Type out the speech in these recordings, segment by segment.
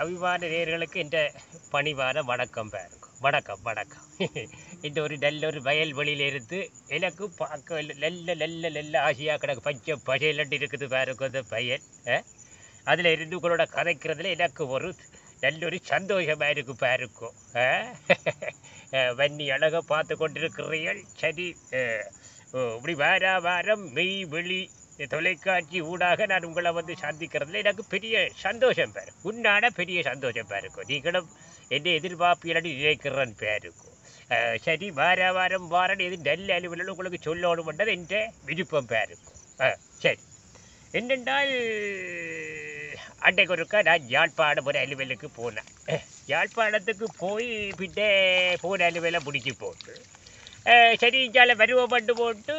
அபிமான நேயர்களுக்கு இந்த பணிவான வணக்கம் பாருங்க வணக்கம் வணக்கம் இந்த ஒரு நல்ல ஒரு வயல்வெளியில இருந்து எனக்கு பார்க்க நல்ல நல்ல நல்ல ஆசையாக கிடக்கு பச்சை பசையிலட்டு இருக்குது பாருங்க அந்த பையன் அதில் இருந்து உங்களோட கதைக்கிறதுல எனக்கு ஒரு நல்ல ஒரு சந்தோஷமாக இருக்கு பாருக்கும் வன்னி அழகாக பார்த்து கொண்டிருக்கிறீர்கள் சரி அஹ், ஓ, இப்படி வார வாரம் மெய் வெளி தொலைக்காட்சி ஊடாக நான் உங்களை வந்து சந்திக்கிறதுல எனக்கு பெரிய சந்தோஷம் பேர் உன்னான பெரிய சந்தோஷம் பேருக்கும் நீங்களும் என்னை எதிர்பார்ப்பீங்கன்னு நினைக்கிறேன் பேருக்கும் அஹ், சரி வார வாரம் வாரம் எது நல்ல அலுவலில் உங்களுக்கு சொல்லணும்ன்றது என்ற விருப்பம் பேருக்கும் ஆ சரி என்னென்றால் அன்றைக்கு ஒருக்கா நான் யாழ்ப்பாணம் ஒரு அலுவலுக்கு போனேன் அஹ், யாழ்ப்பாணத்துக்கு போய் பின்னே போன அலுவலை முடிச்சு போட்டு அஹ், சரி இங்கால வருவோம் பண்ணு போட்டு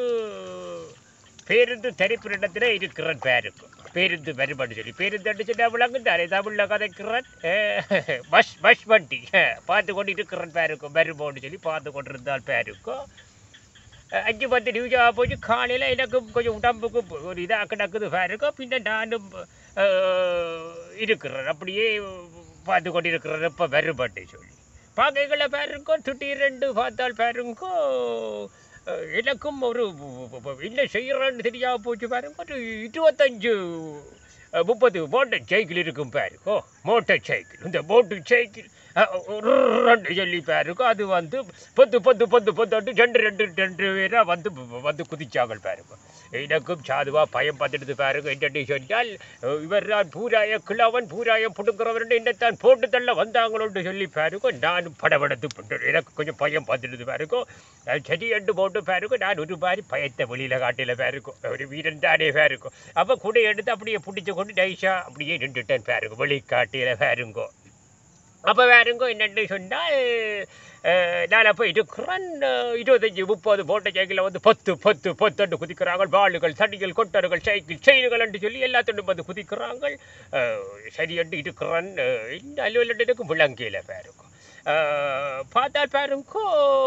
பேருந்து தரிப்பிடத்தில் இருக்கிறேன் பேருக்கும் பேருந்து வருமானு சொல்லி பேருந்து அடிச்சுட்டா விளங்கும் தானே தமிழில் கதைக்கிறேன் அஹ், பஸ் பஸ் வண்டி அஹ், பார்த்து கொண்டு இருக்கிறேன் பேருக்கும் வருமோன்னு சொல்லி பார்த்து கொண்டு இருந்தால் பேருக்கும் அஹ், அஞ்சு பத்து நிமிஷம் போச்சு காலையில் எனக்கும் கொஞ்சம் உடம்புக்கு ஒரு இதாக கிடக்குது பேருக்கும் பின்ன நானும் அஹ், இருக்கிறேன் அப்படியே பார்த்து கொண்டு இருக்கிறேன் இப்போ வருமான்னு சொல்லி பாகைகளை பாருங்கோ திடீரென்று பார்த்தால் பாருங்கோ அஹ், எனக்கும் ஒரு என்ன செய்கிறேன்னு தெரியாம போச்சு பாருங்க ஒரு இருபத்தஞ்சு அஹ், முப்பது மோட்டர் சைக்கிள் இருக்கும் பாருங்கோ மோட்டர் சைக்கிள் இந்த மோட்டர் சைக்கிள் அஹ், ரெண்டு சொல்லி பாருங்க அது வந்து பத்து பத்து பத்து பத்து ரெண்டு ரெண்டு ரெண்டு பேராக வந்து வந்து குதிச்சாங்க பாருங்க எனக்கும் சாதுவா பயம் பார்த்துட்டு பாருங்க என்னடி சொன்னால் அஹ், இவர் தான் பூராய கிழவன் பூராய புடுங்குறவன் என்னத்தான் போட்டு தள்ள வந்தாங்களோன்னு சொல்லி பாருங்க நான் படபடத்து பண்ணேன் எனக்கு கொஞ்சம் பயம் பார்த்துட்டு பாருங்க அஹ், சரி என்று போட்டு பாருங்க நான் ஒரு மாதிரி பயத்தை வெளியில் காட்டில பாருக்கும் ஒரு வீரன் தானே பாருக்கும் அப்போ கூட எடுத்து அப்படியே பிடிச்சி கொண்டு நைஸா அப்படியே நின்றுட்டேன் பாருங்க வெளி காட்டில பாருங்கோ அப்போ வேறுங்கோ என்னென்னு சொன்னால் அஹ், நான் அப்போ இருக்கிறேன் அஹ், இருபத்தஞ்சி முப்பது போட்ட சைக்கிளில் வந்து பத்து பத்து பத்துன்னு குதிக்கிறாங்க வாளுகள் தடிகள் கொட்டர்கள் சைக்கிள் செயின்கள் என்று சொல்லி எல்லாத்தோடும் வந்து குதிக்கிறாங்க அஹ், சரி என்று இருக்கிறேன் அஹ், இந்த அலுவலகத்துக்கு விளங்கியில் பாருக்கும் பார்த்தால் பாருங்கோ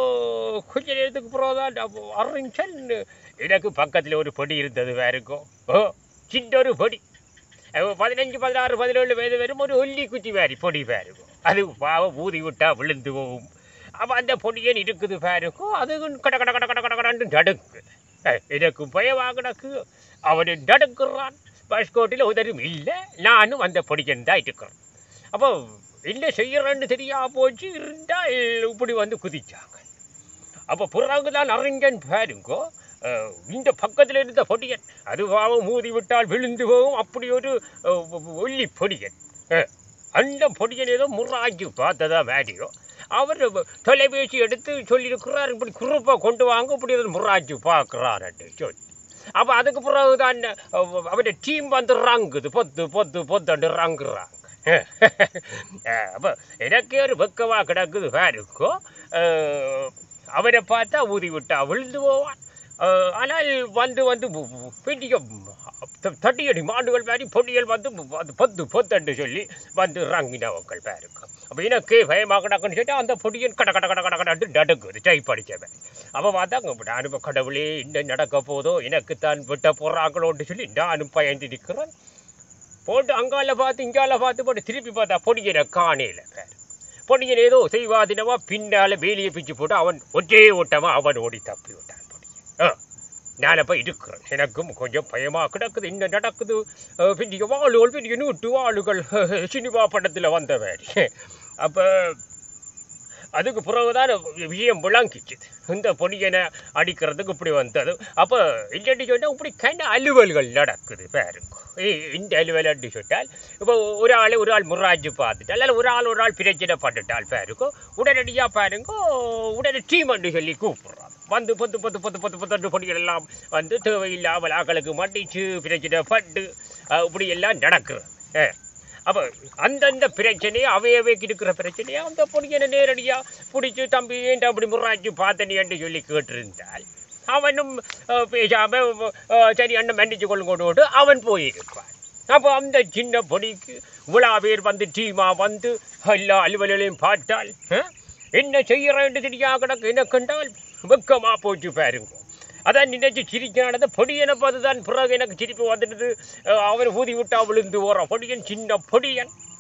கொஞ்ச நேரத்துக்கு பிறகுதான் அறிஞ்சன் எனக்கு பக்கத்தில் ஒரு பொடி இருந்தது பாருங்கோ ஓ சின்ன ஒரு பொடி அஹ் பதினஞ்சு பதினாறு பதினேழு வயது வரும் ஒரு ஒல்லி குச்சி மாதிரி பொடி பாருக்கும் அது பாவம் ஊதி விட்டா விழுந்து போகும் அப்போ அந்த பொடியன் இருக்குது பாருக்கும் அது கட கட கட கட கட கடன்னு நடுக்கு அஹ் எனக்கு பயமாக கிடக்கு அவன் நடுக்குறான் பாஸ்கோட்டில் உதவும் இல்லை நானும் அந்த பொடியன் தான் இருக்கிறேன் அப்போ என்ன செய்யறேன்னு தெரியாம போச்சு இருந்தால் இப்படி வந்து குதிச்சாங்க அப்போ பிறகு தான் அறிஞன் பாருங்கோ அஹ், இந்த பக்கத்தில் இருந்த பொடியன் அது பாவம் மூதி விட்டால் விழுந்து போகும் அப்படி ஒரு அஹ், ஒல்லி பொடியன் அஹ், அந்த பொடியன் ஏதோ முறாஜி பார்த்ததா மேடியோ அவர் தொலைபேசி எடுத்து சொல்லியிருக்கிறார் இப்படி குரூப்பாக கொண்டு வாங்க இப்படி ஒரு முறாஜி பார்க்குறாருன்னு சொல்லி அப்போ அதுக்கு பிறகு தான் அவருடைய டீம் வந்து ரங்குது பொத்து பொத்து பொத்துண்டு ரங்குறாங்க அப்போ எனக்கே ஒரு வெக்கமாக கிடக்குது பாருக்கோ அஹ், அவரை பார்த்தா ஊதி விட்டா விழுந்து போவான் அஹ், ஆனால் வந்து வந்து பு- பு- பெரிய த- தட்டியடி மாடுகள் மாதிரி பொடியல் வந்து பு- அது பொத்து பொத்தண்டு சொல்லி வந்து ரங்கினவங்கள் பாருக்கும் அப்போ எனக்கே பயமாக கிடக்குன்னு சொல்லி அந்த பொடியன் கட கட கட கட கடட்டு நடுக்குது டைப் அடித்தவன் அப்போ பார்த்தாங்க நான் இப்போ கடவுளே என்ன நடக்க போதோ எனக்குத்தான் விட்ட போகிறாங்களோன்னு சொல்லி நானும் பயந்து நிற்கிறேன் போட்டு அங்கால பார்த்து இங்கால பார்த்து போட்டு திருப்பி பார்த்தா பொடியனை காணையில் பேர் பொடியன் ஏதோ செய்வாதினமா பின்னால வேலியை பிச்சு போட்டு அவன் ஒற்றே ஓட்டமா அவன் ஓடி தப்பி விட்டான் பொடியன் ஆ நான் அப்போ இருக்கிறேன் எனக்கும் கொஞ்சம் பயமாக கிடக்குது என்ன நடக்குது அஹ், பெரிய வாளுகள் பெரிய நூட்டு வாளுகள் சினிமா படத்தில் வந்த மாதிரி அப்போ அதுக்கு பிறகுதான் விஷயம் விளங்கிச்சுது இந்த பொடியனை அடிக்கிறதுக்கு இப்படி வந்தது அப்போ இல்லைன்னு சொன்னால் இப்படி கண்ட அலுவல்கள் நடக்குது பாருங்க ஏய், இந்த அலுவலன்னு சொன்னால் இப்போ ஒரு ஆள் ஒரு ஆள் முறாஜு பார்த்துட்டால் அல்ல ஒரு ஆள் ஒரு ஆள் பிரச்சனை பட்டுட்டால் பாருங்க உடனடியாக பாருங்க உடனே டீம்னு சொல்லி கூப்பிடுறாங்க வந்து பத்து பத்து பத்து பத்து பத்து பொடிகள் எல்லாம் வந்து தேவையில்லாமல் ஆக்களுக்கு மட்டிச்சு பிரச்சனை பட்டு அஹ், இப்படி எல்லாம் நடக்குது அஹ். அப்போ அந்தந்த பிரச்சனையை அவையவைக்கு இருக்கிற பிரச்சனையை அந்த பொடியனை நேரடியாக பிடிச்சி தம்பி ஏன்டா அப்படி முறாச்சு பார்த்தனியன்னு சொல்லி கேட்டிருந்தால் அவனும் அஹ், பேசாம அஹ், சரி அண்ணன் மன்னிச்சு கொள்ளுங்கோடு அவன் போயிருப்பான் அப்போ அந்த சின்ன பொடிக்கு இவ்வளோ பேர் வந்து டீமா வந்து எல்லா அலுவலையும் பார்த்தால் அஹ், என்ன செய்யறேன்னு தெரியா கிடக்கு என்ன கண்டால் வெக்கமா போச்சு பாருங்க அதான் நினைச்சு சிரிக்கானது பொடியனை பார்த்து தான் பிறகு எனக்கு சிரிப்பு வந்துடுது அஹ் அவன் ஊதி விட்டா விழுந்து ஓடுறான் பொடியன் சின்ன பொடியன் அஹ்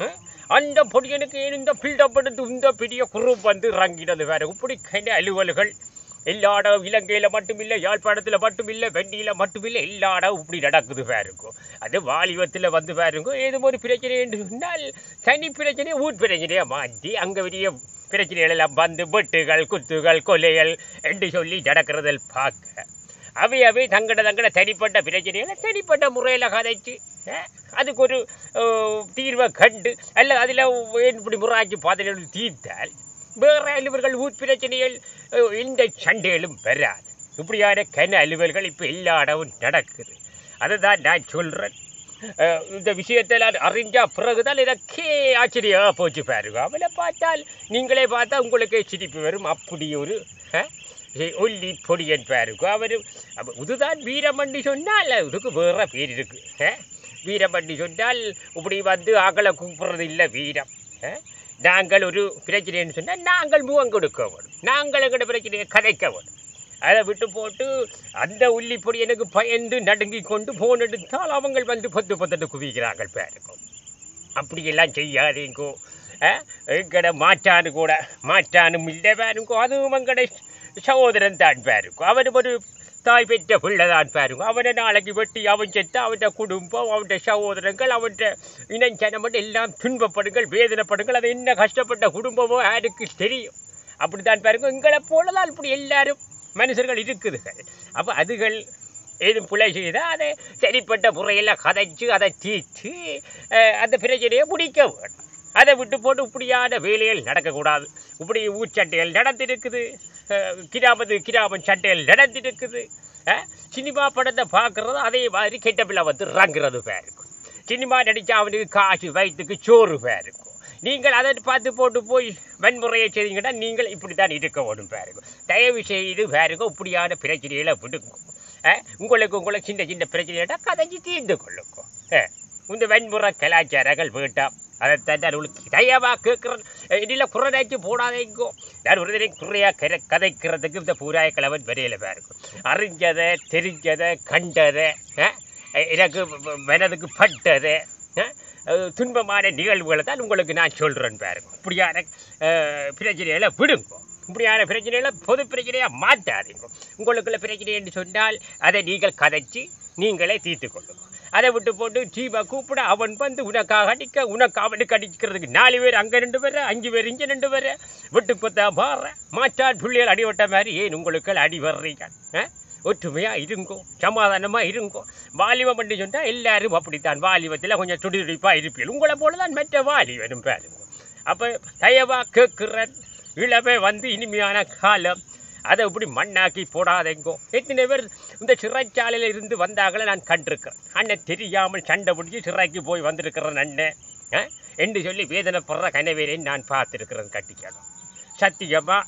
அந்த பொடியனுக்கு ஏன் இந்த பில்டப் எடுத்து இந்த பெரிய குரூப் வந்து இறங்கினது வேற இப்படி கண்ட அலுவல்கள் எல்லா இடம் இலங்கையில் மட்டுமில்லை யாழ்ப்பாணத்தில் மட்டுமில்லை வெண்டியில் மட்டுமில்லை எல்லா இடம் இப்படி நடக்குது பாருங்க அது வாலிபத்தில் வந்து பாருங்க ஏதோ ஒரு பிரச்சனை என்று சொன்னால் தனி பிரச்சனையை ஊர் பிரச்சனையை மாற்றி அங்கே பெரிய பிரச்சனைகள் எல்லாம் வந்து வெட்டுகள் குத்துகள் கொலைகள் என்று சொல்லி நடக்கிறதில் பார்க்க அவை அவை தங்கட தங்கட தனிப்பட்ட பிரச்சனைகளை தனிப்பட்ட முறையில் கதைச்சு அஹ், அதுக்கு ஒரு அஹ், தீர்வை கண்டு அல்ல அதில் இப்படி முறாச்சு பாதையில் தீர்த்தால் வேறு அலுவல்கள் ஊர் பிரச்சனைகள் அஹ், எந்த சண்டைகளும் வராது இப்படியான கன அலுவல்கள் இப்போ எல்லா இடமும் நடக்குது அதை தான் நான் சொல்கிறேன் இந்த விஷயத்தை நான் அறிஞ்சா பிறகுதான் எனக்கே ஆச்சரியமாக போச்சு பாருங்க அவளை பார்த்தால் நீங்களே பார்த்தா உங்களுக்கே சிரிப்பு வரும் அப்படி ஒரு அஹ், ஏ, ஒல்லி பொடியன் பாருங்க அவர் அப்ப இதுதான் வீரமண்டி சொன்னால் இதுக்கு வேற பேர் இருக்கு அஹ்? வீரமண்டி சொன்னால் இப்படி வந்து ஆக்களை கூப்பிடுறது இல்லை வீரம் அஹ்? நாங்கள் ஒரு பிரச்சனைன்னு சொன்னால் நாங்கள் முகம் கொடுக்க வேணும் நாங்கள் எங்களோட பிரச்சனையை கதைக்க வேணும் அதை விட்டு போட்டு அந்த உள்ளி பொடி எனக்கு பயந்து நடுங்கி கொண்டு போன் எடுத்தால் அவங்க வந்து பத்து பத்தட்டு குவிக்கிறார்கள் பேருக்கும் அப்படியெல்லாம் செய்யாதீங்கோ அஹ், எங்கட மாற்றானு கூட மாற்றானும் இல்லை பாருங்கோ அதுவும் எங்கட சகோதரன் தான் பாருங்கோ அவன் ஒரு தாய் பெற்ற பிள்ளை தான் பாருங்க அவனை நாளைக்கு வெட்டி அவன் செத்து அவன் குடும்பம் அவன் சகோதரங்கள் அவன் இனஞ்சனம் எல்லாம் துன்பப்படுங்கள் வேதனைப்படுங்கள் அது என்ன கஷ்டப்பட்ட குடும்பமோ யாருக்கு தெரியும் அப்படித்தான் பாருங்க எங்களை போலதான் இப்படி எல்லாரும் மனுஷர்கள் இருக்குதுகள் அப்போ அதுகள் ஏதும் பிழை செய்தால் அதை சரிப்பட்ட முறையில் கதைச்சு அதை தீர்த்து அஹ், அந்த பிரச்சனையை முடிக்க வேணும் அதை விட்டு போட்டு இப்படியான வேலைகள் நடக்கக்கூடாது இப்படி ஊச்சட்டைகள் நடந்திருக்குது அஹ், கிராமத்து கிராமம் சட்டைகள் நடந்திருக்குது அஹ், சினிமா படத்தை பார்க்குறது அதே மாதிரி கெட்ட பிள்ளை வந்து இறங்குறது பேருக்கும் சினிமா நடித்தா அவனுக்கு காசு வயிற்றுக்கு சோறு பேருக்கும் நீங்கள் அதை பார்த்து போட்டு போய் வன்முறையை செய்தீங்கன்னா நீங்கள் இப்படி தான் இருக்க வேணும் பாருங்க தயவு செய்து பாருங்க இப்படியான பிரச்சனைகளை விடுங்க அஹ், உங்களுக்கு உங்களுக்கு சின்ன சின்ன பிரச்சனைகளை கதைஞ்சு தீர்ந்து கொள்ளுங்க அஹ், இந்த வன்முறை கலாச்சாரங்கள் வேண்டாம் அதைத்தான் நான் உங்களுக்கு தயவாக கேட்குறேன் இதில் குறையாச்சு போடாதேங்கோ நான் ஒரு தினம் குறையாக கரை கதைக்கிறதுக்கு இந்த பூராய கிழவன் வரையில் பாருக்கும் அறிஞ்சதை தெரிஞ்சதை கண்டதை அஹ், எனக்கு மனதுக்கு பட்டதை அஹ், அஹ், துன்பமான நிகழ்வுகளை தான் உங்களுக்கு நான் சொல்கிறேன் பாருங்க இப்படியான அஹ், பிரச்சனைகளை விடுங்க இப்படியான பிரச்சனைகளை பொது பிரச்சனையாக மாட்டாதீங்க உங்களுக்குள்ள பிரச்சனை என்று சொன்னால் அதை நீங்கள் கதைச்சு நீங்களே தீர்த்து கொள்ளுங்க அதை விட்டு போட்டு டீமை கூப்பிட அவன் வந்து உனக்காக அடிக்க உனக்கு அவனுக்கு அடிக்கிறதுக்கு நாலு பேர் அங்கே ரெண்டு பேர் அஞ்சு பேர் இங்கே ரெண்டு பேர் விட்டு பார்த்தா பாடுற மாற்றான் பிள்ளைகள் அடிபட்ட மாதிரி ஏன் உங்களுக்கு அடி வர்றீங்க ஆ? ஒற்றுமையா இருங்கோ சமாதானமா இருங்கோ வாலிபம் பண்ணி சொன்னால் எல்லாரும் அப்படித்தான் வாலிபத்தில் கொஞ்சம் துடி துடிப்பாக இருப்பீர்கள் உங்களை போல தான் மற்ற வாலிபனும் பாருங்க அப்போ தயவா கேட்குறேன் இளமை வந்து இனிமையான காலம் அதை இப்படி மண்ணாக்கி போடாதேங்கோ எத்தனை பேர் இந்த சிறைச்சாலையில் இருந்து வந்தாங்களே நான் கண்டிருக்கிறேன் அண்ணன் தெரியாமல் சண்டை பிடிச்சி சிறைக்கு போய் வந்திருக்கிறேன் அண்ணன் ஆ? என்று சொல்லி வேதனைப்படுற கனவேரை நான் பார்த்துருக்கிறேன் கட்டிக்கணும் சத்தியமா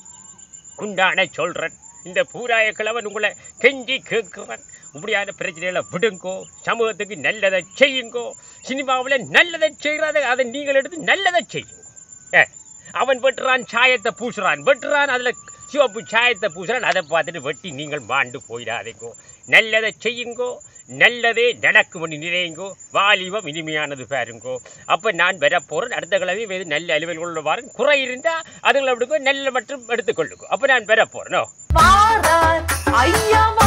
உண்டான சொல்கிறேன் இந்த பூராய கிழவன் உங்களை கெஞ்சி கேட்குறேன் இப்படியான பிரச்சனைகளை விடுங்கோ சமூகத்துக்கு நல்லதை செய்யுங்கோ சினிமாவில் நல்லதை செய்கிறத அதை நீங்கள் எடுத்து நல்லதை செய்யுங்க ஏ அவன் வெட்டுறான் சாயத்தை பூசுறான் வெட்டுறான் அதில் சிவப்பு சாயத்தை பூசுறான் அதை பார்த்துட்டு வெட்டி நீங்கள் மாண்டு போயிடாதீங்கோ நல்லதை செய்யுங்கோ நல்லதே நடக்கும் நினைங்கோ வாலிபம் இனிமையானது பாருங்கோ அப்போ நான் வரப்போகிறேன் அடுத்த கிழமை வேறு நல்ல அலுவல்கள் வரேன் குறை இருந்தால் அதுங்களை விடுங்க நல்ல மட்டும் எடுத்துக்கொள்ளுங்க அப்போ நான் வரப்போகிறேனோ வாரார் ஐயா